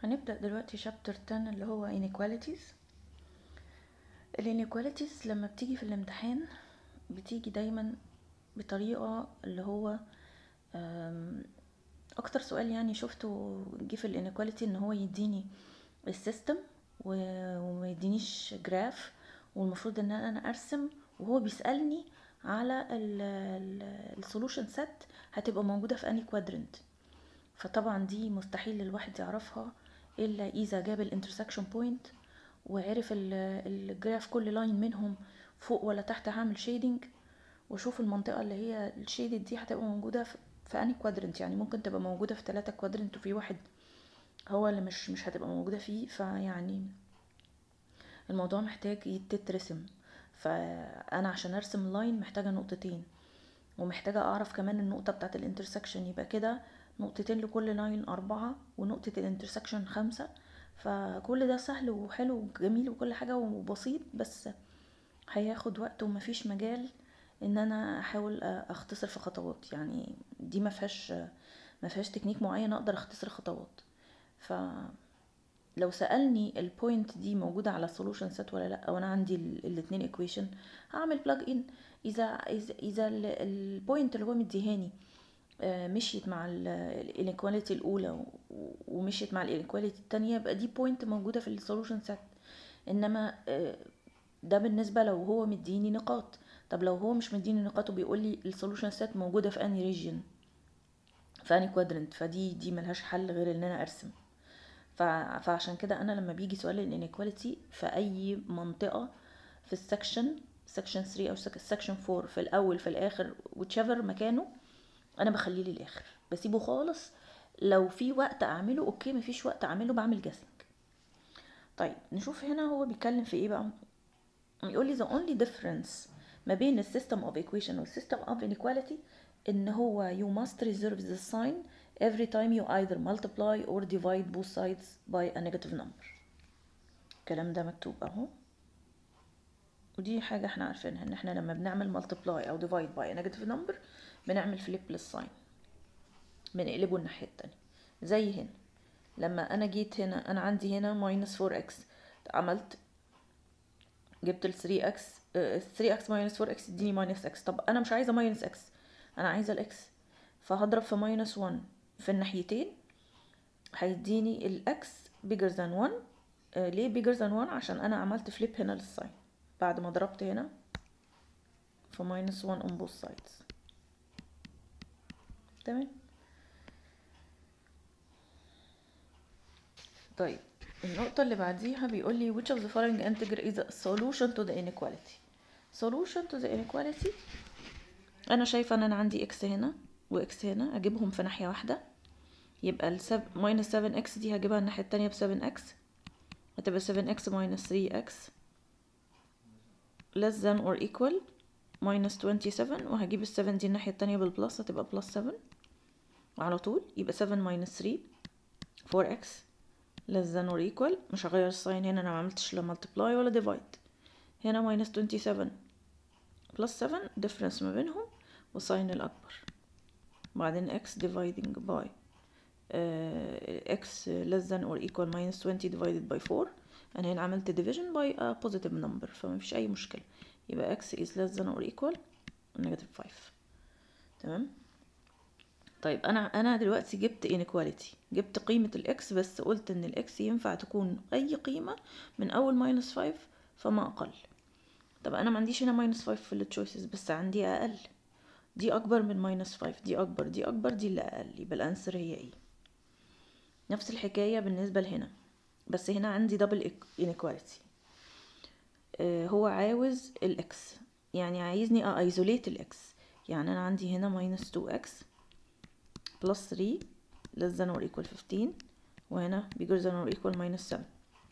هنبدأ دلوقتي شابتر 10 اللي هو inequalities ال inequalities لما بتيجي في الامتحان بتيجي دايما بطريقة اللي هو أم، اكتر سؤال يعني شفته جه في الانيكواليتي ان هو يديني السيستم وما يدينيش جراف والمفروض ان انا ارسم وهو بيسالني على السولوشن سيت هتبقى موجوده في اني كوادرنت فطبعا دي مستحيل الواحد يعرفها الا اذا جاب الانترسكشن بوينت وعرف ال- الجراف كل لاين منهم فوق ولا تحت هعمل شيدنج واشوف المنطقه اللي هي الشيدد دي هتبقى موجوده في في اني كوادرنت يعني ممكن تبقى موجوده في ثلاثة كوادرنت وفي واحد هو اللي مش مش هتبقى موجوده فيه فيعني الموضوع محتاج تترسم فانا عشان ارسم لاين محتاجه نقطتين ومحتاجه اعرف كمان النقطه بتاعه الانترسكشن يبقى كده نقطتين لكل لاين أربعة ونقطة الانترسكشن خمسة فكل ده سهل وحلو وجميل وكل حاجة وبسيط بس هياخد وقت ومفيش مجال ان انا احاول اختصر في خطوات يعني دي ما فيهاش ما فيهاش تكنيك معين اقدر اختصر خطوات ف لو سالني البوينت دي موجوده على السولوشن سيت ولا لا وانا عندي الاثنين ايكويشن هعمل بلاج ان اذا اذا اذا البوينت اللي هو مديهاني آه، مشيت مع الانيكواليتي الاولى و- ومشيت مع الانيكواليتي التانية يبقى دي بوينت موجوده في السولوشن سيت انما آه، ده بالنسبه لو هو مديني نقاط طب لو هو مش مديني نقاط وبيقول لي السولوشن سيت موجوده في اني ريجن في اني كوادرنت فدي دي ملهاش حل غير ان انا ارسم ف... فعشان كده انا لما بيجي سؤال الانيكواليتي في اي منطقه في السكشن سكشن 3 او سكشن 4 في الاول في الاخر whichever مكانه انا بخليه للاخر بسيبه خالص لو في وقت اعمله اوكي مفيش وقت اعمله بعمل جاسنج طيب نشوف هنا هو بيتكلم في ايه بقى يقول لي the only difference ما بين السيستم of equation والسيستم of inequality ان هو you must reserve the sign every time you either multiply or divide both sides by a negative number الكلام ده مكتوب اهو ودي حاجة احنا عارفينها ان احنا لما بنعمل multiply او divide by a negative number بنعمل flip للساين بنقلبه الناحية التانية زي هنا لما انا جيت هنا انا عندي هنا minus 4x عملت جبت ال 3x آه، 3x minus 4x اديني minus x طب انا مش عايزه minus x انا عايزه الاكس فهضرب في minus 1 في الناحيتين هيديني الاكس bigger than 1 آه، ليه bigger than 1 عشان انا عملت flip هنا للساين بعد ما ضربت هنا في minus 1 on both sides تمام طيب النقطة اللي بعديها بيقول لي which of the following integer is a solution to the inequality solution to the inequality أنا شايفة إن أنا عندي x هنا و x هنا أجيبهم في ناحية واحدة يبقى ال سب... minus 7x دي هجيبها الناحية التانية ب 7x هتبقى 7x minus 3x less than or equal minus 27 وهجيب ال 7 دي الناحية التانية بالبلس هتبقى plus 7 على طول يبقى 7 minus 3 4x less than or equal مش هغير الساين هنا انا ما عملتش لا multiply ولا divide هنا minus 27 plus 7 difference ما بينهم والساين الأكبر بعدين x dividing by uh, x less than or equal minus 20 divided by 4 أنا هنا عملت division by a positive number فما فيش أي مشكلة يبقى x is less than or equal negative 5 تمام طيب انا انا دلوقتي جبت inequality جبت قيمة الاكس بس قلت ان الاكس ينفع تكون اي قيمة من اول ماينس 5 فما اقل طب انا ما عنديش هنا ماينس 5 في التشويسز بس عندي اقل دي اكبر من ماينس 5 دي اكبر دي اكبر دي اللي اقل يبقى الانسر هي ايه نفس الحكاية بالنسبة لهنا بس هنا عندي دبل inequality آه هو عاوز الاكس يعني عايزني ايزوليت الاكس يعني انا عندي هنا ماينس 2x plus 3 less than or equal 15 وهنا bigger than or equal minus 7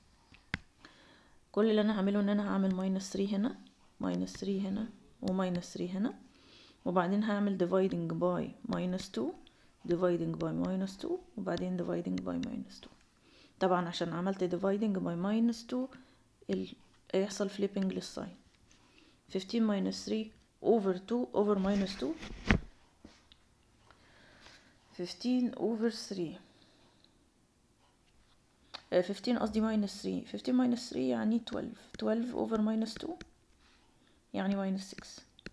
كل اللي انا هعمله ان انا هعمل minus 3 هنا minus 3 هنا و minus 3 هنا وبعدين هعمل dividing by minus 2 dividing by minus 2 وبعدين dividing by minus 2 طبعا عشان عملت dividing by minus 2 ال... يحصل flipping للساين 15 minus 3 over 2 over minus 2 15 over 3 آه، 15 قصدي minus 3 15 minus 3 يعني 12 12 over minus 2 يعني minus 6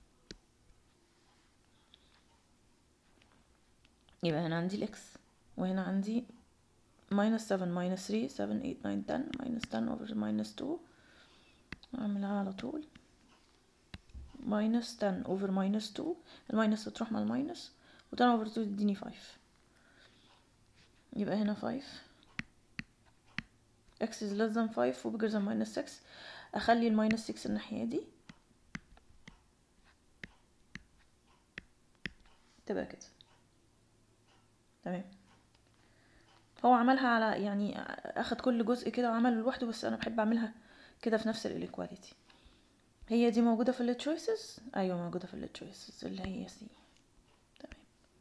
يبقى هنا عندي الاكس وهنا عندي minus 7 minus 3 7 8 9 10 minus 10 over minus 2 اعملها على طول minus 10 over minus 2 الماينس هتروح مع الماينس و 10 over 2 تديني 5 يبقى هنا 5 x is less than 5 و bigger than minus 6 اخلي الماينس 6 الناحية دي تبقى كده تمام هو عملها على يعني اخد كل جزء كده وعمله لوحده بس انا بحب اعملها كده في نفس الانيكواليتي هي دي موجودة في التشويسز ايوه موجودة في التشويسز اللي هي سي تمام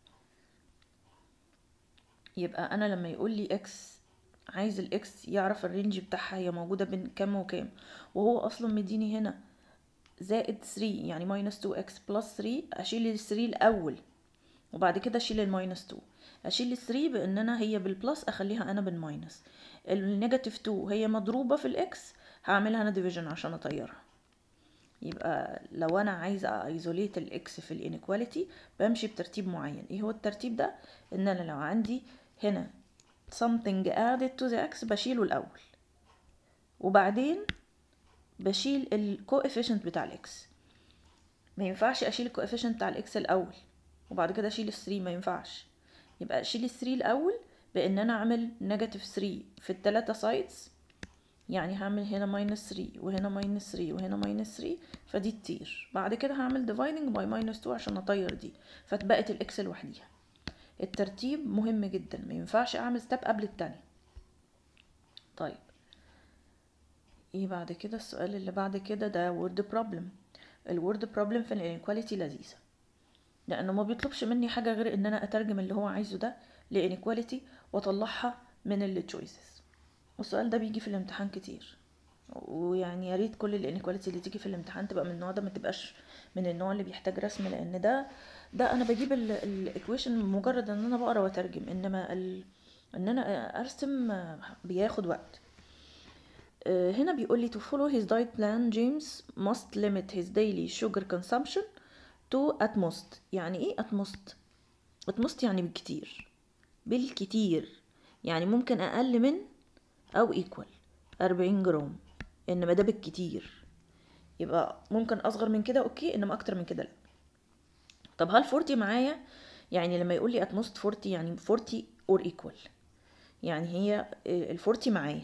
يبقى انا لما يقول لي اكس عايز الاكس يعرف الرينج بتاعها هي موجودة بين كام وكام وهو اصلا مديني هنا زائد 3 يعني ماينس 2 اكس بلس 3 اشيل ال 3 الاول وبعد كده اشيل الماينس 2 اشيل ال 3 بان انا هي بالبلس اخليها انا بالماينس النيجاتيف 2 هي مضروبة في الاكس هعملها انا ديفيجن عشان اطيرها يبقى لو انا عايزه ايزوليت الاكس في الانيكواليتي بمشي بترتيب معين ايه هو الترتيب ده ان انا لو عندي هنا something added to the x بشيله الاول وبعدين بشيل الكوفيشنت بتاع الاكس ما ينفعش اشيل الكوفيشنت بتاع الاكس الاول وبعد كده اشيل ال3 ما ينفعش يبقى اشيل ال3 الاول بان انا اعمل نيجاتيف 3 في الثلاثه سايدز يعني هعمل هنا ماينس 3 وهنا ماينس 3 وهنا ماينس 3 فدي تطير بعد كده هعمل dividing باي ماينس 2 عشان اطير دي فاتبقت الاكس لوحديها الترتيب مهم جدا ما ينفعش اعمل ستيب قبل التاني طيب ايه بعد كده السؤال اللي بعد كده ده word problem الورد بروبلم في الانيكواليتي لذيذة لانه ما بيطلبش مني حاجة غير ان انا اترجم اللي هو عايزه ده لانيكواليتي واطلعها من التشويسز والسؤال ده بيجي في الامتحان كتير ويعني يا ريت كل الانيكواليتي اللي تيجي في الامتحان تبقى من النوع ده ما تبقاش من النوع اللي بيحتاج رسم لان ده ده انا بجيب الايكويشن مجرد ان انا بقرا واترجم انما ال... ان انا ارسم بياخد وقت هنا بيقول لي to follow his diet plan James must limit his daily sugar consumption to at most يعني ايه at most at most يعني بالكتير بالكتير يعني ممكن اقل من او equal 40 جرام انما ده بالكتير يبقى ممكن اصغر من كده اوكي انما اكتر من كده لا طب هل 40 معايا يعني لما يقول لي at most 40 يعني 40 or equal يعني هي ال 40 معايا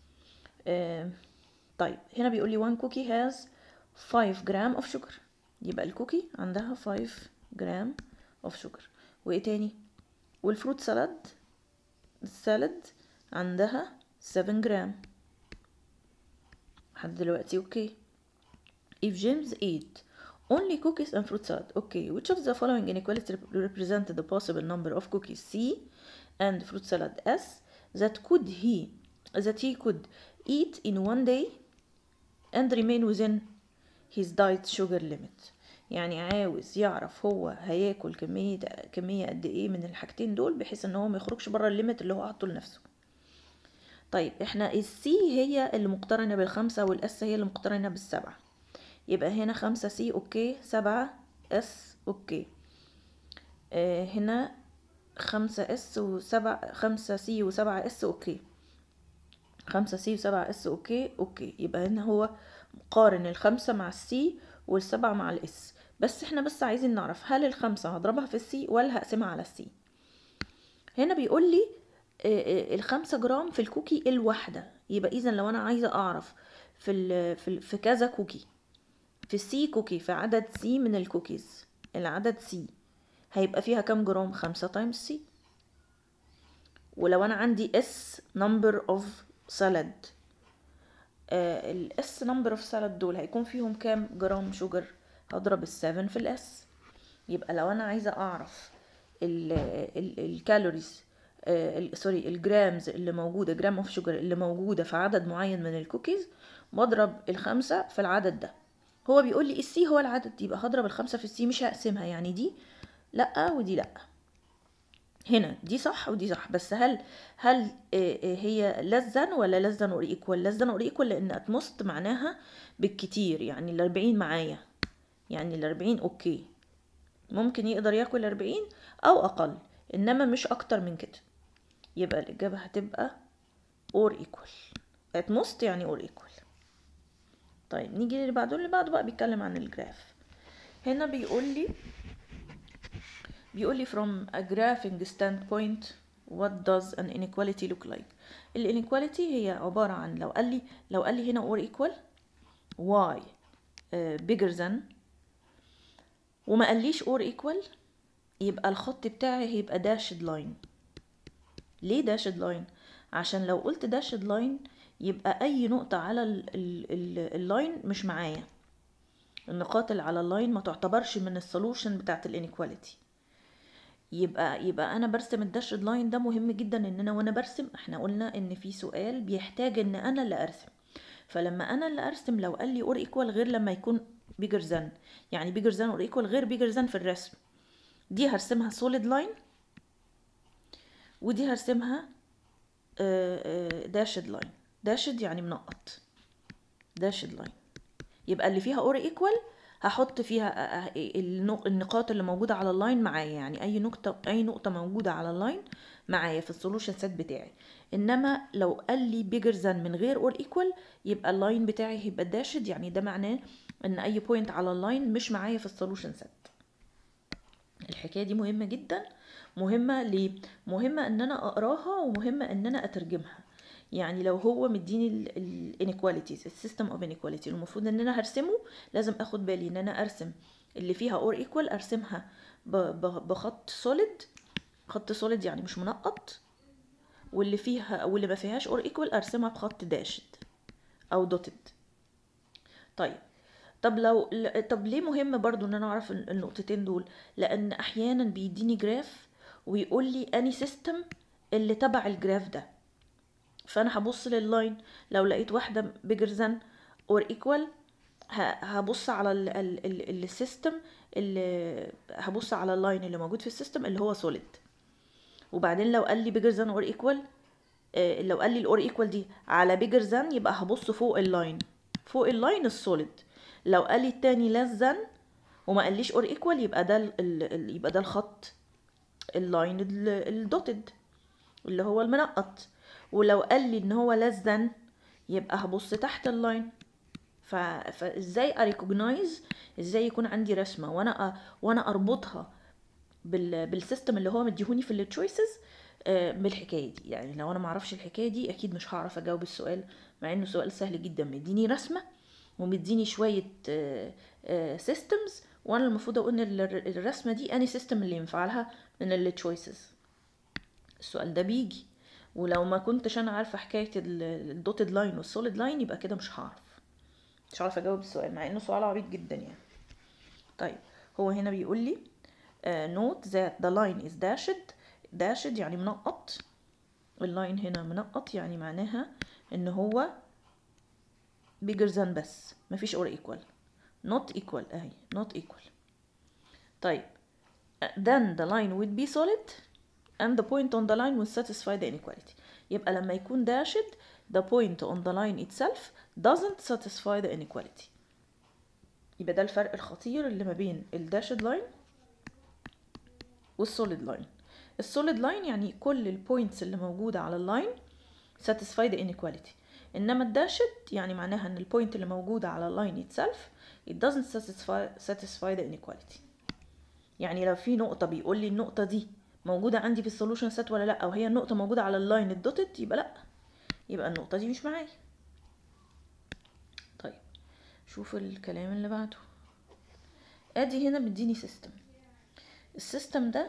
آه طيب هنا بيقول لي one cookie has 5 جرام of sugar يبقى الكوكي عندها 5 جرام of sugar وايه تاني والفروت سالاد السالد عندها 7 جرام لحد دلوقتي اوكي if James ate only cookies and fruit salad okay which of the following inequality represent the possible number of cookies C and fruit salad S that could he that he could eat in one day and remain within his diet sugar limit يعني عاوز يعرف هو هياكل كمية كمية قد ايه من الحاجتين دول بحيث ان هو ما يخرجش بره الليميت اللي هو حاطه لنفسه طيب احنا السي هي اللي مقترنة بالخمسة والاس هي اللي مقترنة بالسبعة يبقى هنا خمسة سي اوكي سبعة اس اوكي اه هنا خمسة اس وسبعة خمسة سي وسبعة اس اوكي خمسة سي وسبعة اس اوكي اوكي يبقى هنا هو مقارن الخمسة مع السي والسبعة مع الاس بس احنا بس عايزين نعرف هل الخمسة هضربها في السي ولا هقسمها على السي هنا بيقول لي الخمسة جرام في الكوكي الواحدة يبقى اذا لو انا عايزة اعرف في ال في, ال في كذا كوكي في السي كوكي في عدد سي من الكوكيز العدد سي هيبقى فيها كام جرام خمسة تايمز سي ولو انا عندي اس نمبر اوف سالاد الاس نمبر اوف سالاد دول هيكون فيهم كام جرام شوجر هضرب السفن في الاس يبقى لو انا عايزه اعرف الكالوريز سوري الجرامز اللي موجوده جرام اوف شوجر اللي موجوده في عدد معين من الكوكيز بضرب الخمسه في العدد ده هو بيقول لي السي هو العدد يبقى هضرب الخمسه في السي مش هقسمها يعني دي لا ودي لا هنا دي صح ودي صح بس هل هل آه، آه، هي less than ولا less than or equal less than or equal لان at most معناها بالكتير يعني الأربعين معايا يعني الأربعين اوكي ممكن يقدر ياكل أربعين او اقل انما مش اكتر من كده يبقى الاجابة هتبقى or equal at most يعني or equal طيب نيجي اللي بعده اللي بعده بقى بيتكلم عن الجراف هنا بيقول لي بيقول لي from a graphing standpoint what does an inequality look like ال inequality هي عبارة عن لو قال لي لو قال لي هنا or equal y uh, bigger than وما قاليش or equal يبقى الخط بتاعي هيبقى dashed line ليه dashed line عشان لو قلت dashed line يبقى اي نقطة على ال- ال- ال- اللاين مش معايا النقاط اللي على اللاين ما تعتبرش من السولوشن بتاعت الانيكواليتي يبقى يبقى انا برسم الداشد لاين ده مهم جدا ان انا وانا برسم احنا قلنا ان في سؤال بيحتاج ان انا اللي ارسم فلما انا اللي ارسم لو قال لي اور ايكوال غير لما يكون بيجر ذان يعني بيجر ذان اور ايكوال غير بيجر ذان في الرسم دي هرسمها سوليد لاين ودي هرسمها داشد لاين داشد يعني منقط داشد لاين يبقى اللي فيها اور ايكوال هحط فيها آه، آه، النق- النقاط اللي موجوده على اللاين معايا يعني اي نقطه اي نقطه موجوده على اللاين معايا في السولوشن سيت بتاعي انما لو قال لي بيجر ذان من غير اور ايكوال يبقى اللاين بتاعي هيبقى داشد يعني ده معناه ان اي بوينت على اللاين مش معايا في السولوشن سيت الحكايه دي مهمه جدا مهمه ليه مهمه ان انا اقراها ومهمه ان انا اترجمها يعني لو هو مديني الانيكواليتيز السيستم اوف انيكواليتي المفروض ان انا هرسمه لازم اخد بالي ان انا ارسم اللي فيها اور ايكوال ارسمها ب- ب- بخط سوليد خط سوليد يعني مش منقط واللي فيها واللي ما فيهاش اور ايكوال ارسمها بخط داشد او دوتد طيب طب لو ل- طب ليه مهم برضو ان انا اعرف ال- النقطتين دول لان احيانا بيديني جراف ويقول لي اني سيستم اللي تبع الجراف ده فانا هبص لللاين لو لقيت واحده بيجر ذان اور ايكوال هبص على السيستم اللي هبص على اللاين اللي موجود في السيستم اللي هو سوليد وبعدين لو قال لي بيجر ذان اور ايكوال لو قال لي الاور ايكوال دي على بيجر ذان يبقى هبص فوق اللاين فوق اللاين السوليد لو قال لي التاني لاس ذان وما قاليش اور ايكوال يبقى ده ال- ال- ال- يبقى ده الخط اللاين الدوتد اللي هو المنقط ولو قال لي ان هو less than يبقى هبص تحت اللاين ف... فازاي اريكوجنايز ازاي يكون عندي رسمه وانا أ... وانا اربطها بال... بالسيستم اللي هو مديهوني في التشويسز بالحكايه دي يعني لو انا معرفش الحكايه دي اكيد مش هعرف اجاوب السؤال مع انه سؤال سهل جدا مديني رسمه ومديني شويه سيستمز وانا المفروض اقول ان ال- الرسمه دي اني سيستم اللي ينفع لها من التشويسز السؤال ده بيجي ولو ما كنتش انا عارفه حكايه الدوتد لاين والسوليد لاين يبقى كده مش هعرف مش هعرف اجاوب السؤال مع انه سؤال عبيط جدا يعني طيب هو هنا بيقول لي نوت ذات ذا لاين از داشد داشد يعني منقط اللاين هنا منقط يعني معناها ان هو bigger than بس مفيش or equal not equal اهي not equal طيب then the line would be solid and the point on the line will satisfy the inequality يبقى لما يكون dashed the point on the line itself doesn't satisfy the inequality يبقى ده الفرق الخطير اللي ما بين الداشد لاين والسوليد لاين السوليد لاين يعني كل البوينتس اللي موجودة على اللاين satisfy the inequality انما الداشد يعني معناها ان البوينت اللي موجودة على اللاين itself it doesn't satisfy, satisfy the inequality يعني لو في نقطة بيقول لي النقطة دي موجودة عندي في السولوشن سيت ولا لا او هي النقطة موجودة على اللاين الدوتد يبقى لا يبقى النقطة دي مش معايا طيب شوف الكلام اللي بعده ادي هنا مديني سيستم السيستم ده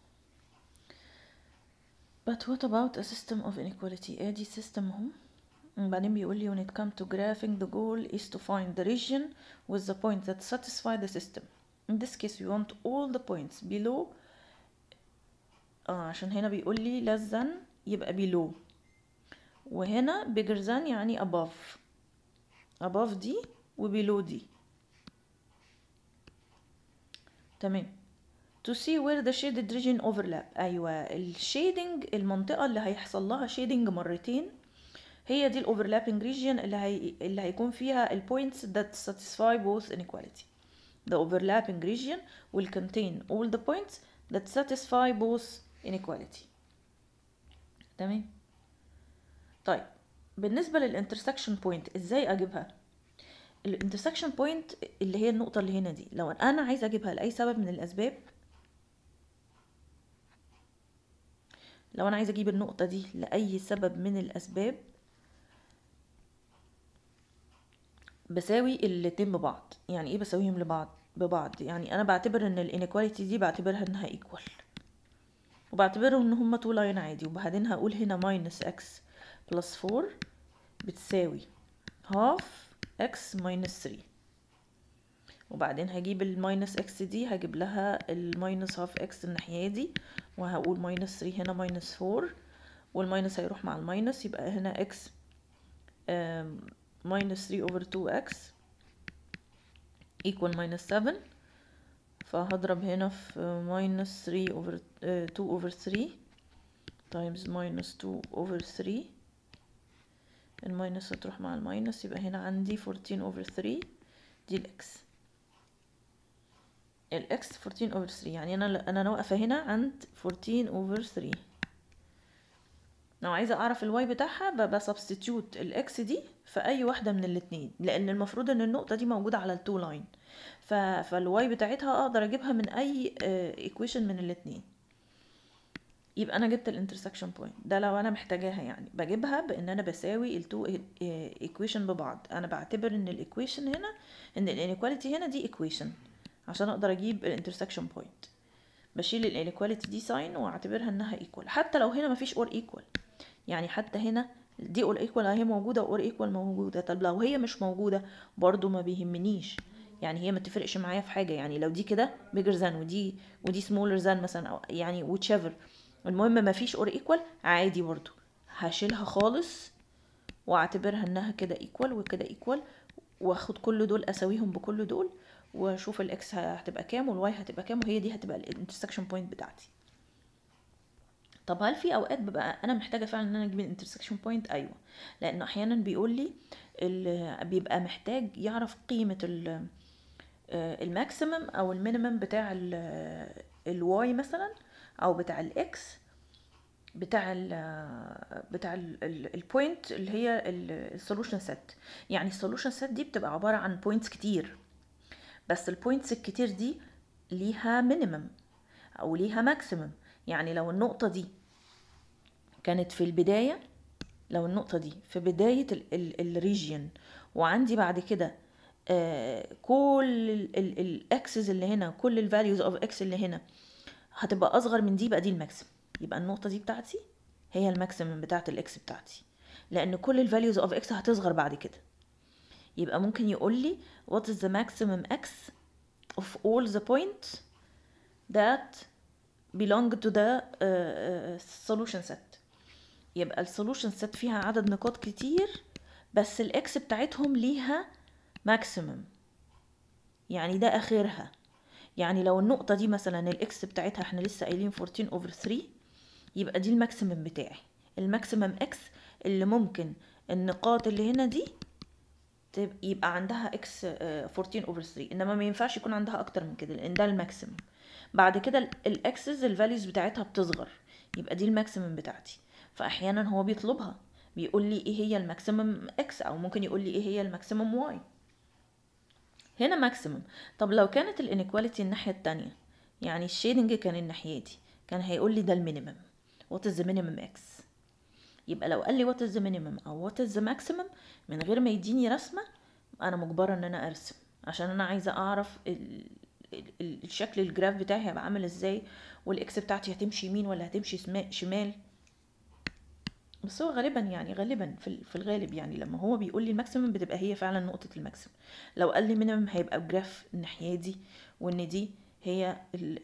but what about a system of inequality ادي سيستم اهو وبعدين بيقول لي when it comes to graphing the goal is to find the region with the points that satisfy the system in this case we want all the points below اه عشان هنا بيقول لي less than يبقى below وهنا bigger than يعني above above دي و below دي تمام to see where the shaded region overlap ايوه الشيدنج المنطقه اللي هيحصل لها شيدنج مرتين هي دي الاوفرلابنج region اللي هي اللي هيكون فيها البوينتس that satisfy both inequality the overlapping region will contain all the points that satisfy both inequality تمام طيب بالنسبه للانترسكشن بوينت ازاي اجيبها الانترسكشن بوينت اللي هي النقطه اللي هنا دي لو انا عايزه اجيبها لاي سبب من الاسباب لو انا عايزه اجيب النقطه دي لاي سبب من الاسباب بساوي الاتنين ببعض يعني ايه بساويهم لبعض ببعض يعني انا بعتبر ان الانيكواليتي دي بعتبرها انها ايكوال وبعتبره ان هما تو لاين عادي وبعدين هقول هنا ماينس اكس بلس فور بتساوي هاف اكس ماينس 3 وبعدين هجيب الماينس اكس دي هجيب لها الماينس هاف اكس الناحية دي وهقول ماينس 3 هنا ماينس 4 والماينس هيروح مع الماينس يبقى هنا اكس ماينس 3 over 2x equal minus 7 فهضرب هنا في minus 3 over uh, 2 over 3 times minus 2 over 3 الماينس هتروح مع الماينس يبقى هنا عندي 14 over 3 دي الاكس الاكس 14 over 3 يعني انا انا واقفه هنا عند 14 over 3 لو عايزه اعرف الواي بتاعها ببقى سبستيتيوت الاكس دي في اي واحده من الاتنين لان المفروض ان النقطه دي موجوده على التو لاين ف... فالواي بتاعتها اقدر اجيبها من اي ايكويشن من الاتنين يبقى انا جبت الانترسكشن بوينت ده لو انا محتاجاها يعني بجيبها بان انا بساوي التو ايكويشن ببعض انا بعتبر ان الايكويشن هنا ان الانيكواليتي هنا دي ايكويشن عشان اقدر اجيب الانترسكشن بوينت بشيل الانيكواليتي دي ساين واعتبرها انها ايكوال حتى لو هنا مفيش اور ايكوال يعني حتى هنا دي اور ايكوال اهي موجوده اور ايكوال موجوده طب لو هي مش موجوده برضو ما بيهمنيش يعني هي ما تفرقش معايا في حاجه يعني لو دي كده بيجر ذان ودي ودي سمولر ذان مثلا او يعني وتشيفر المهم ما فيش اور ايكوال عادي برضو هشيلها خالص واعتبرها انها كده ايكوال وكده ايكوال واخد كل دول اساويهم بكل دول واشوف الاكس هتبقى كام والواي هتبقى كام وهي دي هتبقى الانترسكشن بوينت بتاعتي طب هل في اوقات ببقى انا محتاجه فعلا ان انا اجيب الانترسكشن بوينت ايوه لانه احيانا بيقول لي بيبقى محتاج يعرف قيمه الماكسيمم او المينيمم بتاع الواي مثلا او بتاع الاكس بتاع ال بتاع البوينت اللي هي السولوشن سيت يعني السولوشن سيت دي بتبقى عباره عن بوينتس كتير بس البوينتس الكتير دي ليها مينيمم او ليها ماكسيمم يعني لو النقطة دي كانت في البداية لو النقطة دي في بداية الريجيون وعندي بعد كده آه كل الاكسس اللي هنا كل الفاليوز اوف اكس اللي هنا هتبقى اصغر من دي يبقى دي الماكسيم يبقى النقطة دي بتاعتي هي الماكسيمم بتاعت الاكس بتاعتي لان كل الفاليوز اوف اكس هتصغر بعد كده يبقى ممكن يقول لي what is the maximum x of all the points that belong to the uh, solution set يبقى السولوشن set فيها عدد نقاط كتير بس الاكس بتاعتهم ليها ماكسيمم يعني ده اخرها يعني لو النقطة دي مثلا الاكس بتاعتها احنا لسه قايلين 14 over 3 يبقى دي الماكسيمم بتاعي الماكسيمم اكس اللي ممكن النقاط اللي هنا دي يبقى عندها اكس 14 over 3 انما ما ينفعش يكون عندها اكتر من كده لان ده الماكسيمم بعد كده الاكسس الفاليوز بتاعتها بتصغر يبقى دي الماكسيمم بتاعتي فاحيانا هو بيطلبها بيقول لي ايه هي الماكسيمم اكس او ممكن يقول لي ايه هي الماكسيمم واي هنا ماكسيمم طب لو كانت الانيكواليتي الناحيه التانية يعني الشيدنج كان الناحيه دي كان هيقول لي ده المينيمم وات از ذا مينيمم اكس يبقى لو قال لي وات از ذا مينيمم او وات از ذا ماكسيمم من غير ما يديني رسمه انا مجبره ان انا ارسم عشان انا عايزه اعرف ال... الشكل الجراف بتاعي هيبقى عامل ازاي والاكس بتاعتي هتمشي يمين ولا هتمشي شمال بس هو غالبا يعني غالبا في, في الغالب يعني لما هو بيقول لي الماكسيمم بتبقى هي فعلا نقطة الماكسيمم لو قال لي مينيمم هيبقى جراف الناحية دي وان دي هي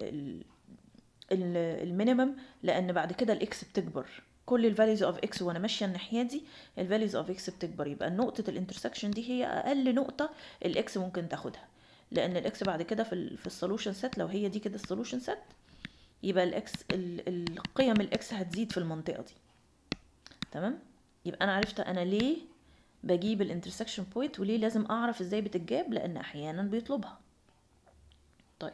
المينيمم لان بعد كده الاكس بتكبر كل الفاليوز اوف اكس وانا ماشيه الناحيه دي الفاليوز اوف اكس بتكبر يبقى نقطه الانترسكشن دي هي اقل نقطه الاكس ممكن تاخدها لان الاكس بعد كده في ال في السولوشن سيت لو هي دي كده السولوشن سيت يبقى الاكس ال- القيم الاكس هتزيد في المنطقه دي تمام يبقى انا عرفت انا ليه بجيب الانترسكشن بوينت وليه لازم اعرف ازاي بتتجاب لان احيانا بيطلبها طيب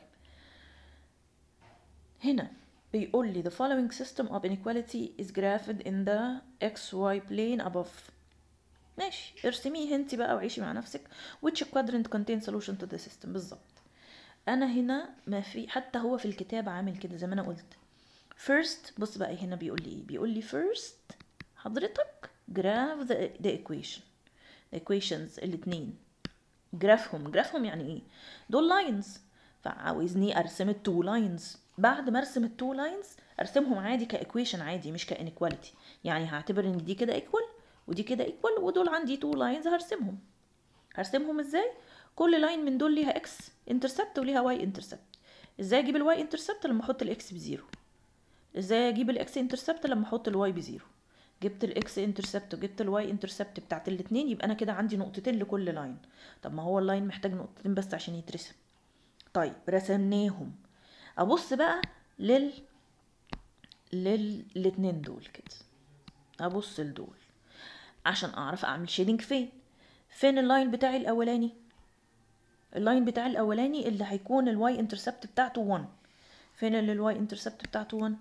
هنا بيقول لي the following system of inequality is graphed in the xy plane above ماشي ارسميه انت بقى وعيشي مع نفسك which quadrant contains solution to the system بالظبط انا هنا ما في حتى هو في الكتاب عامل كده زي ما انا قلت first بص بقى هنا بيقول لي ايه بيقول لي first حضرتك graph the, the equation the equations الاتنين جرافهم جرافهم يعني ايه دول لاينز فعاوزني ارسم التو لاينز بعد ما ارسم التو لاينز ارسمهم عادي كايكويشن عادي مش كانيكواليتي يعني هعتبر ان دي كده ايكوال ودي كده ايكوال ودول عندي تو لاينز هرسمهم هرسمهم ازاي كل لاين من دول ليها اكس انترسبت وليها واي انترسبت ازاي اجيب الواي انترسبت لما احط الاكس بزيرو ازاي اجيب الاكس انترسبت لما احط الواي بزيرو جبت الاكس انترسبت وجبت الواي انترسبت بتاعت الاتنين يبقى انا كده عندي نقطتين لكل لاين طب ما هو اللاين محتاج نقطتين بس عشان يترسم طيب رسمناهم ابص بقى لل لل الاتنين دول كده ابص لدول عشان اعرف اعمل شيدنج فين فين اللاين بتاعي الاولاني اللاين بتاعي الاولاني اللي هيكون الواي انترسبت بتاعته 1 فين اللي الواي انترسبت بتاعته 1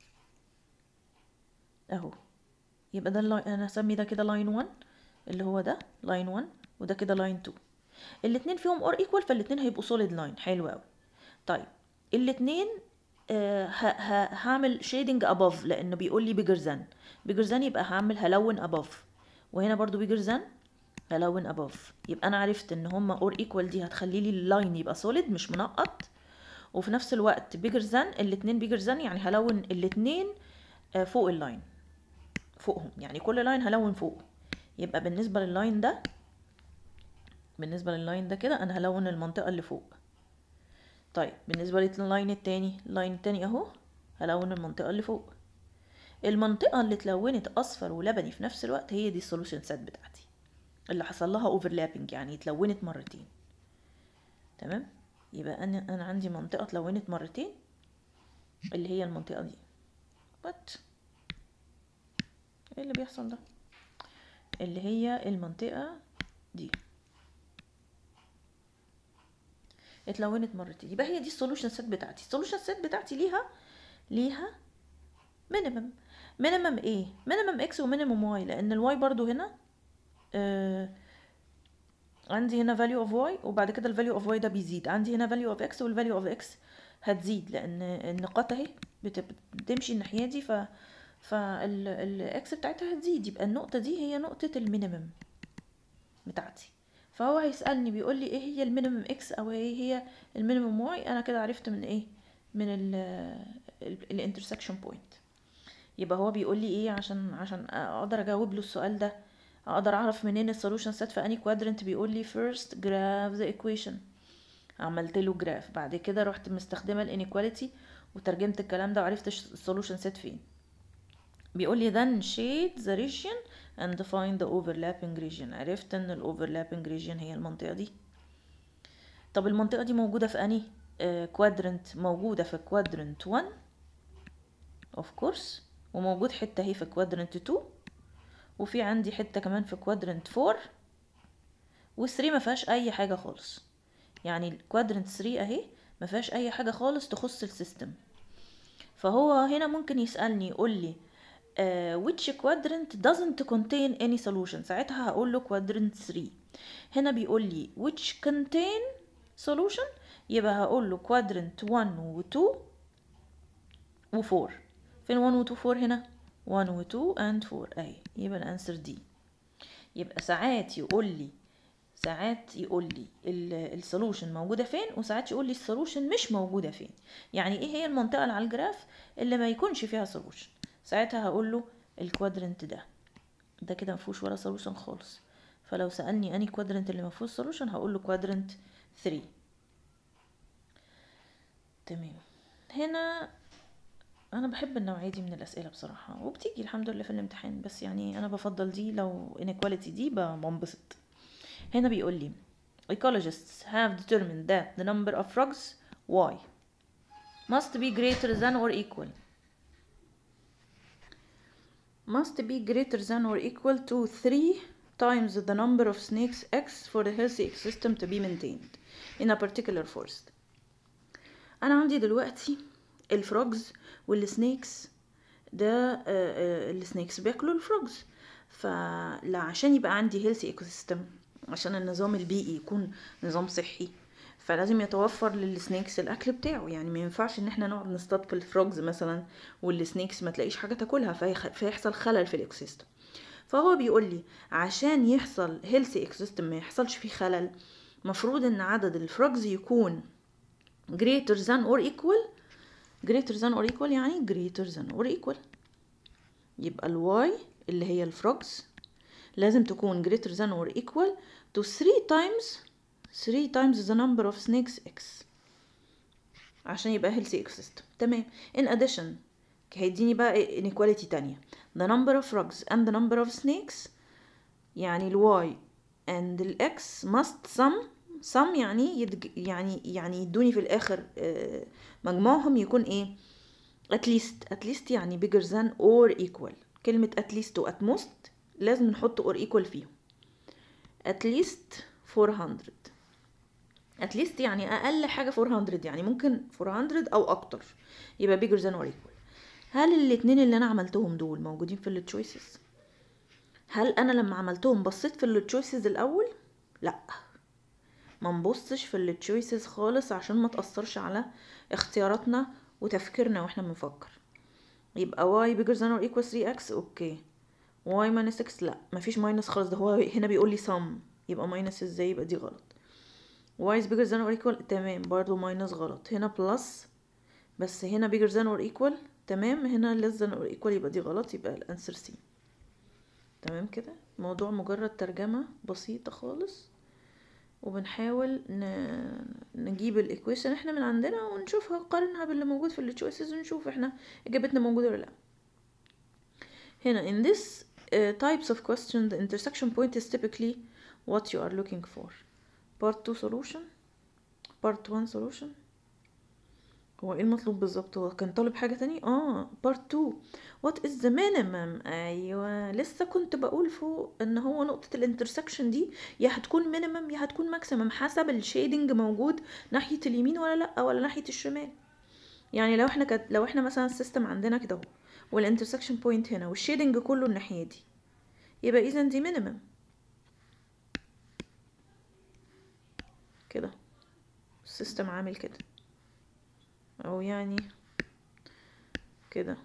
اهو يبقى ده اللاين انا هسمي ده كده لاين 1 اللي هو ده لاين 1 وده كده لاين 2 الاتنين فيهم اور ايكوال فالاتنين هيبقوا سوليد لاين حلو قوي طيب الاتنين آه ه- ه- هعمل شيدنج اباف لانه بيقول لي بيجر ذان بيجر ذان يبقى هعمل هلون اباف وهنا برضو بيجر ذان هلون اباف يبقى انا عرفت ان هما اور ايكوال دي هتخلي لي اللاين يبقى سوليد مش منقط وفي نفس الوقت بيجر ذان الاتنين بيجر ذان يعني هلون الاتنين آه، فوق اللاين فوقهم يعني كل لاين هلون فوقه يبقى بالنسبة لللاين ده بالنسبة لللاين ده كده انا هلون المنطقة اللي فوق طيب بالنسبة لللاين التاني اللاين التاني اهو هلون المنطقة اللي فوق المنطقة اللي اتلونت اصفر ولبني في نفس الوقت هي دي السولوشن سيت بتاعتي اللي حصل لها اوفرلابنج يعني اتلونت مرتين تمام يبقى انا انا عندي منطقة اتلونت مرتين اللي هي المنطقة دي وات ايه اللي بيحصل ده اللي هي المنطقة دي اتلونت مرتين يبقى هي دي السولوشن سيت بتاعتي السولوشن سيت بتاعتي ليها ليها مينيمم مينيمم ايه مينيمم اكس ومينيمم واي لان الواي برضو هنا آه عندي هنا value of y وبعد كده ال value of y ده بيزيد عندي هنا value of x وال value of x هتزيد لان النقاط اهي بت- بتمشي الناحيه دي ف فالاكس بتاعتها هتزيد يبقى النقطه دي هي نقطه المينيمم بتاعتي فهو هيسالني بيقول لي ايه هي المينيمم اكس او ايه هي المينيمم واي انا كده عرفت من ايه من الانترسكشن بوينت يبقى هو بيقول لي ايه عشان عشان اقدر اجاوب له السؤال ده اقدر اعرف منين السولوشن سيت في اني كوادرنت بيقول لي first graph the equation عملت له جراف بعد كده رحت مستخدمه الانيكواليتي وترجمت الكلام ده وعرفت السولوشن سيت فين بيقول لي then shade the region and find the overlapping region عرفت ان ال overlapping region هي المنطقة دي طب المنطقة دي موجودة في اني كوادرنت موجودة في كوادرنت 1 of course وموجود حتة اهي في كوادرنت 2 وفي عندي حتة كمان في كوادرنت 4 و3 ما فيهاش اي حاجة خالص يعني الكوادرنت 3 اهي ما فيهاش اي حاجة خالص تخص السيستم فهو هنا ممكن يسألني يقول لي uh, which quadrant doesn't contain any solution ساعتها هقول له quadrant 3 هنا بيقول لي which contain solution يبقى هقول له quadrant 1 و 2 و 4 فين 1 و 2 4 هنا 1 و 2 and 4 اهي يبقى الانسر دي يبقى ساعات يقول لي ساعات يقول لي السولوشن موجودة فين وساعات يقول لي السولوشن مش موجودة فين يعني ايه هي المنطقة اللي على الجراف اللي ما يكونش فيها سولوشن ساعتها هقول له الكوادرنت ده ده كده مفيهوش ولا سولوشن خالص فلو سألني اني كوادرنت اللي مفيهوش سولوشن هقول له كوادرنت 3 تمام هنا انا بحب النوعيه دي من الاسئله بصراحه وبتيجي الحمد لله في الامتحان بس يعني انا بفضل دي لو inequality دي بنبسط هنا بيقول لي ecologists have determined that the number of frogs y must be greater than or equal must be greater than or equal to 3 times the number of snakes x for the healthy ecosystem to be maintained in a particular forest انا عندي دلوقتي الفروجز والسنيكس ده آه، آه، السنيكس بياكلوا الفروجز فلا عشان يبقى عندي هيلثي ايكو سيستم عشان النظام البيئي يكون نظام صحي فلازم يتوفر للسنيكس الاكل بتاعه يعني ما ينفعش ان احنا نقعد نصطاد في الفروجز مثلا والسنيكس ما تلاقيش حاجه تاكلها فيخ- فيحصل خلل في الايكو سيستم فهو بيقول لي عشان يحصل هيلثي ايكو سيستم ما يحصلش فيه خلل مفروض ان عدد الفروجز يكون greater than or equal greater than or equal يعني greater than or equal يبقى الواي اللي هي الفروجز لازم تكون greater than or equal to 3 times 3 times the number of snakes x عشان يبقى healthy ecosystem تمام in addition هيديني بقى inequality تانية the number of frogs and the number of snakes يعني ال y and ال x must sum sum يعني يدج... يعني يعني يدوني في الآخر آه، مجموعهم يكون ايه at least at least يعني bigger than or equal كلمة at least و at most لازم نحط or equal فيهم at least 400 at least يعني أقل حاجة 400 يعني ممكن 400 أو أكتر يبقى bigger than or equal هل الاتنين اللي أنا عملتهم دول موجودين في ال choices هل أنا لما عملتهم بصيت في ال choices الأول؟ لأ ما نبصش في ال choices خالص عشان ما تأثرش على اختياراتنا وتفكيرنا واحنا بنفكر يبقى y bigger than or equal 3x اوكي y minus 6 لا مفيش minus خالص ده هو هنا بيقول لي sum يبقى minus ازاي يبقى دي غلط y is bigger than or equal تمام برضو minus غلط هنا plus بس هنا bigger than or equal تمام هنا less than or equal يبقى دي غلط يبقى الانسر C تمام كده موضوع مجرد ترجمة بسيطة خالص وبنحاول ن... نجيب الايكويشن احنا من عندنا ونشوفها نقارنها باللي موجود في التشويسز ونشوف احنا اجابتنا موجوده ولا لا هنا in this uh, types of question the intersection point is typically what you are looking for part 2 solution part 1 solution هو ايه المطلوب بالظبط هو كان طالب حاجة تانية اه part 2 what is the minimum ايوه لسه كنت بقول فوق ان هو نقطة الانترسكشن دي يا هتكون minimum يا هتكون maximum حسب الشيدنج موجود ناحية اليمين ولا لا ولا ناحية الشمال يعني لو احنا كد... لو احنا مثلا السيستم عندنا كده اهو والانترسكشن بوينت هنا والشيدنج كله الناحية دي يبقى اذا دي minimum كده السيستم عامل كده او يعني كده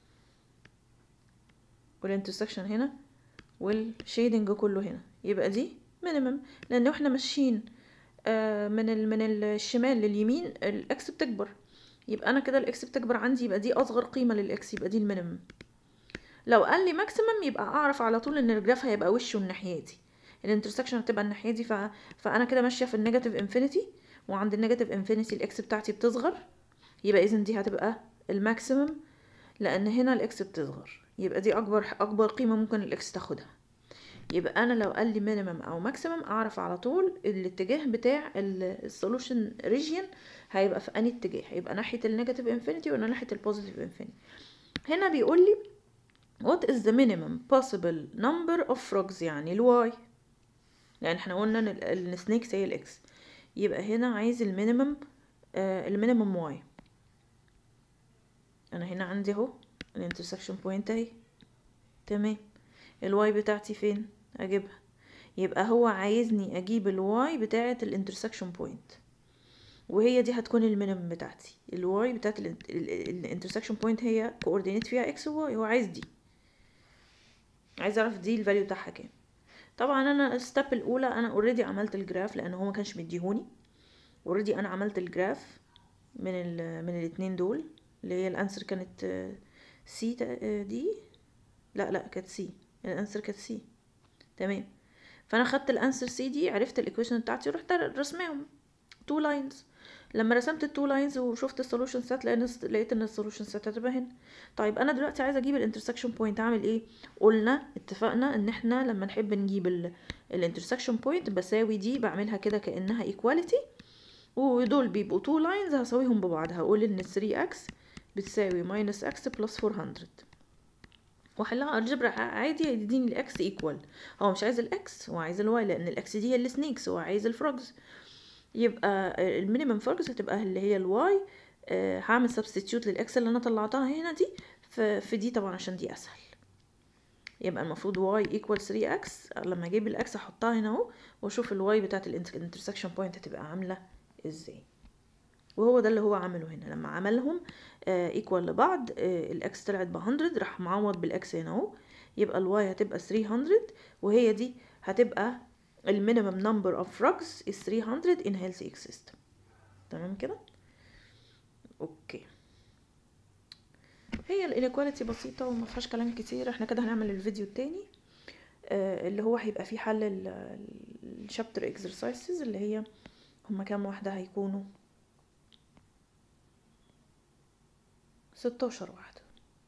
والانترسكشن هنا والشيدنج كله هنا يبقى دي مينيمم لان احنا ماشيين آه، من ال من الشمال لليمين الاكس بتكبر يبقى انا كده الاكس بتكبر عندي يبقى دي اصغر قيمه للاكس يبقى دي المينيمم لو قال لي ماكسيمم يبقى اعرف على طول ان الجراف هيبقى وشه الناحيه دي الانترسكشن هتبقى الناحيه دي ف... فانا كده ماشيه في النيجاتيف انفينيتي وعند النيجاتيف انفينيتي الاكس بتاعتي بتصغر يبقى اذا دي هتبقى الماكسيمم لان هنا الاكس بتصغر يبقى دي اكبر اكبر قيمه ممكن الاكس تاخدها يبقى انا لو قال لي مينيمم او ماكسيمم اعرف على طول الاتجاه بتاع السولوشن ريجيون هيبقى في انهي اتجاه هيبقى ناحيه النيجاتيف انفينيتي ولا ناحيه البوزيتيف انفينيتي هنا بيقول لي what is the minimum possible number of frogs يعني الواي لان احنا قلنا ان ال- السنيكس هي الاكس يبقى هنا عايز المينيمم آه المينيمم واي انا هنا عندي اهو الانترسكشن بوينت اهي تمام الواي بتاعتي فين اجيبها يبقى هو عايزني اجيب الواي بتاعه الانترسكشن بوينت وهي دي هتكون المينيمم بتاعتي الواي بتاعت الانترسكشن بوينت هي كوردينيت فيها اكس وواي هو عايز دي عايز اعرف دي الفاليو بتاعها كام طبعا انا الستep الاولى انا اوريدي عملت الجراف لان هو ما كانش مديهوني اوريدي انا عملت الجراف من ال من الاتنين دول اللي هي الانسر كانت سي دي لا لا كانت سي الانسر كانت سي تمام فانا خدت الانسر سي دي عرفت الايكويشن بتاعتي ورحت رسمهم تو لاينز لما رسمت التو لاينز وشفت السولوشن سيت لقيت ان السولوشن سيت هتبقى هنا طيب انا دلوقتي عايزه اجيب الانترسكشن بوينت اعمل ايه قلنا اتفقنا ان احنا لما نحب نجيب الانترسكشن بوينت بساوي دي بعملها كده كانها ايكواليتي ودول بيبقوا تو لاينز هساويهم ببعض هقول ان 3 اكس بتساوي ماينس اكس بلس 400 واحلها الجبر عادي هيديني الاكس ايكوال هو مش عايز الاكس هو عايز الواي لان الاكس دي هي السنيكس هو عايز الفروجز يبقى المينيمم فروجز هتبقى اللي هي الواي آه هعمل سبستيتيوت للاكس اللي انا طلعتها هنا دي في دي طبعا عشان دي اسهل يبقى المفروض y equal 3x لما اجيب الاكس احطها هنا اهو واشوف الواي بتاعت الانترسكشن بوينت هتبقى عامله ازاي وهو ده اللي هو عمله هنا لما عملهم ايكوال uh, لبعض uh, الاكس طلعت ب 100 راح معوض بالاكس هنا اهو يبقى الواي هتبقى 300 وهي دي هتبقى المينيمم نمبر اوف فروجز is 300 in healthy ecosystem تمام كده اوكي هي الانيكواليتي بسيطه وما فيهاش كلام كتير احنا كده هنعمل الفيديو التاني آه اللي هو هيبقى فيه حل الشابتر اكسرسايزز اللي هي هما كام واحده هيكونوا ستاشر واحده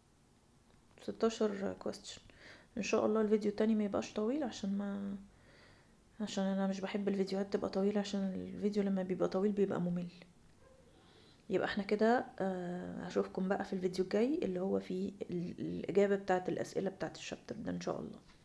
ستاشر question ان شاء الله الفيديو التاني ما يبقاش طويل عشان ما عشان انا مش بحب الفيديوهات تبقى طويله عشان الفيديو لما بيبقى طويل بيبقى ممل يبقى احنا كده آه هشوفكم بقى في الفيديو الجاي اللي هو فيه الإجابة بتاعت الأسئلة بتاعت الشابتر ده إن شاء الله